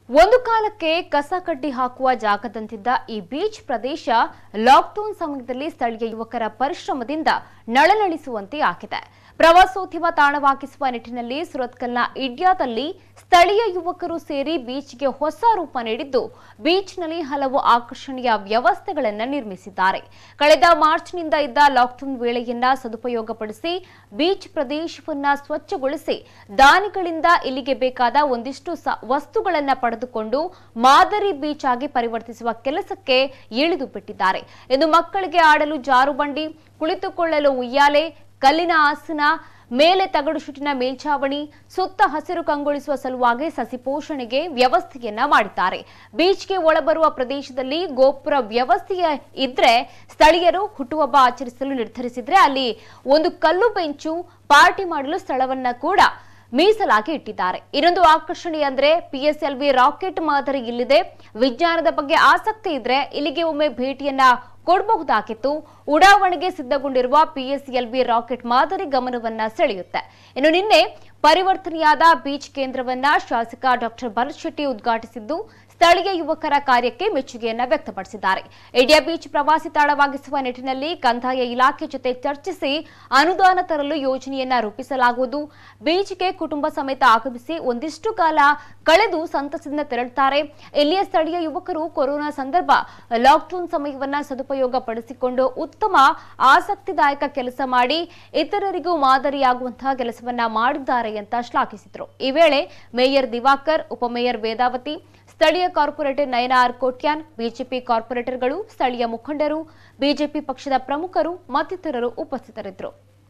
ಒಂದು ಕಾಲಕ್ಕೆ ಕಸ ಕಡ್ಡಿ ಹಾಕುವ ಜಾಗದಂತಿದ್ದ ಈ ಬೀಚ್ ಪ್ರದೇಶ ಲಾಕ್ಡೌನ್ ಸಮಯದಲ್ಲಿ ಸ್ಥಳೀಯ ಯುವಕರ ಪರಿಶ್ರಮದಿಂದ ನಳನಳಿಸುವಂತೆ ಆಗಿದೆ ಪ್ರವಾಸೋದ್ಯಮ ತಾಣವಾಗಿಸುವ ನಿಟ್ಟಿನಲ್ಲಿ ಸುರತ್ಕಲ್ನ ಇಡ್ಯಾದಲ್ಲಿ ಸ್ಥಳೀಯ ಯುವಕರು ಸೇರಿ ಬೀಚ್ಗೆ ಹೊಸ ರೂಪ ನೀಡಿದ್ದು ಬೀಚ್ನಲ್ಲಿ ಹಲವು ಆಕರ್ಷಣೀಯ ವ್ಯವಸ್ಥೆಗಳನ್ನು ನಿರ್ಮಿಸಿದ್ದಾರೆ ಕಳೆದ ಮಾರ್ಚ್ನಿಂದ ಇದ್ದ ಲಾಕ್ಡೌನ್ ವೇಳೆಯನ್ನ ಸದುಪಯೋಗಪಡಿಸಿ ಬೀಚ್ ಪ್ರದೇಶವನ್ನ ಸ್ವಚ್ಛಗೊಳಿಸಿ ದಾನಿಗಳಿಂದ ಇಲ್ಲಿಗೆ ಬೇಕಾದ ಒಂದಿಷ್ಟು ಸ- ವಸ್ತುಗಳನ್ನ ಪಡೆದುಕೊಂಡು ಮಾದರಿ ಬೀಚ್ ಆಗಿ ಪರಿವರ್ತಿಸುವ ಕೆಲಸಕ್ಕೆ ಇಳಿದು ಬಿಟ್ಟಿದ್ದಾರೆ ಇನ್ನು ಮಕ್ಕಳಿಗೆ ಆಡಲು ಜಾರುಬಂಡಿ ಕುಳಿತುಕೊಳ್ಳಲು ಉಯ್ಯಾಲೆ ಕಲ್ಲಿನ ಆಸನ ಮೇಲೆ ತಗಡು ಶುಟಿನ ಮೇಲ್ಛಾವಣಿ ಸುತ್ತ ಹಸಿರು ಕಂಗೊಳಿಸುವ ಸಲುವಾಗಿ ಸಸಿ ಪೋಷಣೆಗೆ ವ್ಯವಸ್ಥೆಯನ್ನ ಮಾಡಿದ್ದಾರೆ ಬೀಚ್ಗೆ ಒಳಬರುವ ಪ್ರದೇಶದಲ್ಲಿ ಗೋಪುರ ವ್ಯವಸ್ಥೆಯ ಇದ್ರೆ ಸ್ಥಳೀಯರು ಹುಟ್ಟುಹಬ್ಬ ಆಚರಿಸಲು ನಿರ್ಧರಿಸಿದ್ರೆ ಅಲ್ಲಿ ಒಂದು ಕಲ್ಲು ಬೆಂಚು ಪಾರ್ಟಿ ಮಾಡಲು ಸ್ಥಳವನ್ನ ಕೂಡ ಮೀಸಲಾಗಿ ಇಟ್ಟಿದ್ದಾರೆ ಇನ್ನೊಂದು ಆಕರ್ಷಣೆ ಅಂದ್ರೆ ಪಿಎಸ್ಎಲ್ವಿ ರಾಕೆಟ್ ಮಾದರಿ ಇಲ್ಲಿದೆ ವಿಜ್ಞಾನದ ಬಗ್ಗೆ ಆಸಕ್ತಿ ಇದ್ರೆ ಇಲ್ಲಿಗೆ ಒಮ್ಮೆ ಭೇಟಿಯನ್ನ ಕೊಡಬಹುದಾಗಿತ್ತು ಉಡಾವಣೆಗೆ ಸಿದ್ಧಗೊಂಡಿರುವ ಪಿಎಸ್ಎಲ್ವಿ ರಾಕೆಟ್ ಮಾದರಿ ಗಮನವನ್ನ ಸೆಳೆಯುತ್ತೆ ಇನ್ನು ನಿನ್ನೆ ಪರಿವರ್ತನೆಯಾದ ಬೀಚ್ ಕೇಂದ್ರವನ್ನ ಶಾಸಕ ಡಾಕ್ಟರ್ ಭರತ್ ಶೆಟ್ಟಿ ಉದ್ಘಾಟಿಸಿದ್ದು ಸ್ಥಳೀಯ ಯುವಕರ ಕಾರ್ಯಕ್ಕೆ ಮೆಚ್ಚುಗೆಯನ್ನ ವ್ಯಕ್ತಪಡಿಸಿದ್ದಾರೆ ಇಂಡಿಯಾ ಬೀಚ್ ಪ್ರವಾಸಿ ತಾಣವಾಗಿಸುವ ನಿಟ್ಟಿನಲ್ಲಿ ಕಂದಾಯ ಇಲಾಖೆ ಜೊತೆ ಚರ್ಚಿಸಿ ಅನುದಾನ ತರಲು ಯೋಜನೆಯನ್ನ ರೂಪಿಸಲಾಗುವುದು ಬೀಚ್ಗೆ ಕುಟುಂಬ ಸಮೇತ ಆಗಮಿಸಿ ಒಂದಿಷ್ಟು ಕಾಲ ಕಳೆದು ಸಂತಸದಿಂದ ತೆರಳುತ್ತಾರೆ ಇಲ್ಲಿಯ ಸ್ಥಳೀಯ ಯುವಕರು ಕೊರೋನಾ ಸಂದರ್ಭ ಲಾಕ್ಡೌನ್ ಸಮಯವನ್ನ ಸದುಪಯೋಗ ಪಡಿಸಿಕೊಂಡು ಉತ್ತಮ ಆಸಕ್ತಿದಾಯಕ ಕೆಲಸ ಮಾಡಿ ಇತರರಿಗೂ ಮಾದರಿಯಾಗುವಂತಹ ಕೆಲಸವನ್ನ ಮಾಡಿದ್ದಾರೆ ಅಂತ ಶ್ಲಾಘಿಸಿದರು ಈ ವೇಳೆ ಮೇಯರ್ ದಿವಾಕರ್ ಉಪಮೇಯರ್ ವೇದಾವತಿ ಸ್ಥಳೀಯ corporator Nayana R Kotian BJP ಕಾರ್ಪೊರೇಟರ್ಗಳು ಸ್ಥಳೀಯ ಮುಖಂಡರು ಬಿಜೆಪಿ ಪಕ್ಷದ ಪ್ರಮುಖರು ಮತ್ತಿತರರು ಉಪಸ್ಥಿತರಿದ್ದರು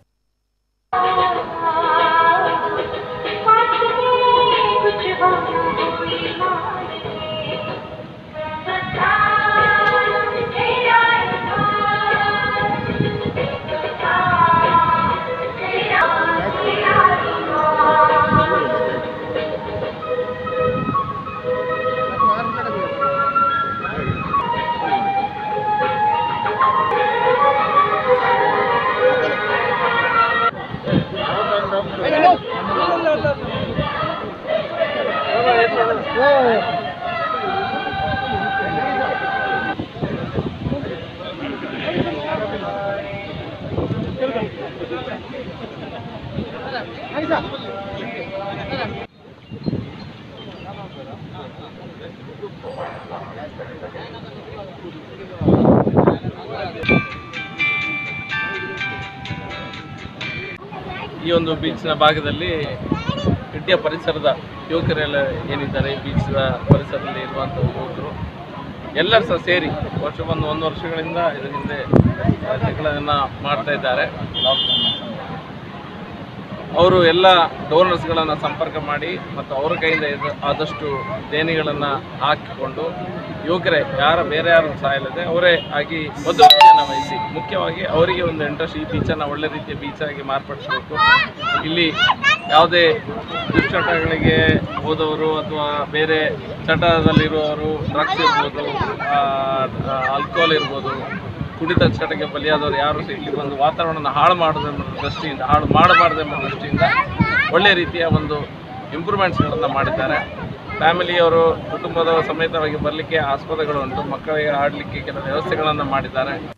ಈ ಒಂದು ಬೀಚ್ನ ಭಾಗದಲ್ಲಿ ಇಡ್ಡಿಯ ಪರಿಸರದ ಯುವಕರೆಲ್ಲ ಏನಿದ್ದಾರೆ ಈ ಬೀಚ್ನ ಪರಿಸರದಲ್ಲಿ ಇರುವಂಥ ಯುವಕರು ಎಲ್ಲರೂ ಸಹ ಸೇರಿ ವರ್ಷ ಒಂದು ಒಂದು ವರ್ಷಗಳಿಂದ ಇದರ ಹಿಂದೆ ಕೆಲಸಗಳನ್ನು ಮಾಡ್ತಾ ಇದ್ದಾರೆ ಅವರು ಎಲ್ಲ ಡೋನರ್ಸ್ಗಳನ್ನು ಸಂಪರ್ಕ ಮಾಡಿ ಮತ್ತು ಅವರ ಕೈಯಿಂದ ಇದು ಆದಷ್ಟು ದೇಣಿಗಳನ್ನು ಹಾಕಿಕೊಂಡು ಯುವಕರೇ ಯಾರ ಬೇರೆ ಯಾರು ಸಹ ಇಲ್ಲದೆ ಅವರೇ ಆಗಿ ಮದುವೆಯನ್ನು ವಹಿಸಿ ಮುಖ್ಯವಾಗಿ ಅವರಿಗೆ ಒಂದು ಇಂಟ್ರೆಸ್ಟ್ ಈ ಬೀಚನ್ನು ಒಳ್ಳೆ ರೀತಿಯ ಬೀಚಾಗಿ ಮಾರ್ಪಡಿಸಬೇಕು ಇಲ್ಲಿ ಯಾವುದೇ ದುಶ್ಚಟಗಳಿಗೆ ಹೋದವರು ಅಥವಾ ಬೇರೆ ಚಟದಲ್ಲಿರುವವರು ಡ್ರಗ್ಸ್ ಇರ್ಬೋದು ಆಲ್ಕೋಹಾಲ್ ಇರ್ಬೋದು ಕುಡಿತ ಚಟಕ್ಕೆ ಬಲಿಯಾದವರು ಯಾರು ಸಹ ಇಲ್ಲಿ ಬಂದು ವಾತಾವರಣ ಹಾಳು ಮಾಡೋದೆಂಬ ದೃಷ್ಟಿಯಿಂದ ಹಾಳು ಮಾಡಬಾರ್ದೆಂಬ ದೃಷ್ಟಿಯಿಂದ ಒಳ್ಳೆ ರೀತಿಯ ಒಂದು ಇಂಪ್ರೂವ್ಮೆಂಟ್ಸ್ಗಳನ್ನು ಮಾಡಿದ್ದಾರೆ ಫ್ಯಾಮಿಲಿಯವರು ಕುಟುಂಬದ ಸಮೇತವಾಗಿ ಬರಲಿಕ್ಕೆ ಆಸ್ಪದಗಳು ಉಂಟು ಮಕ್ಕಳಿಗೆ ಆಡಲಿಕ್ಕೆ ಕೆಲವು ವ್ಯವಸ್ಥೆಗಳನ್ನು ಮಾಡಿದ್ದಾರೆ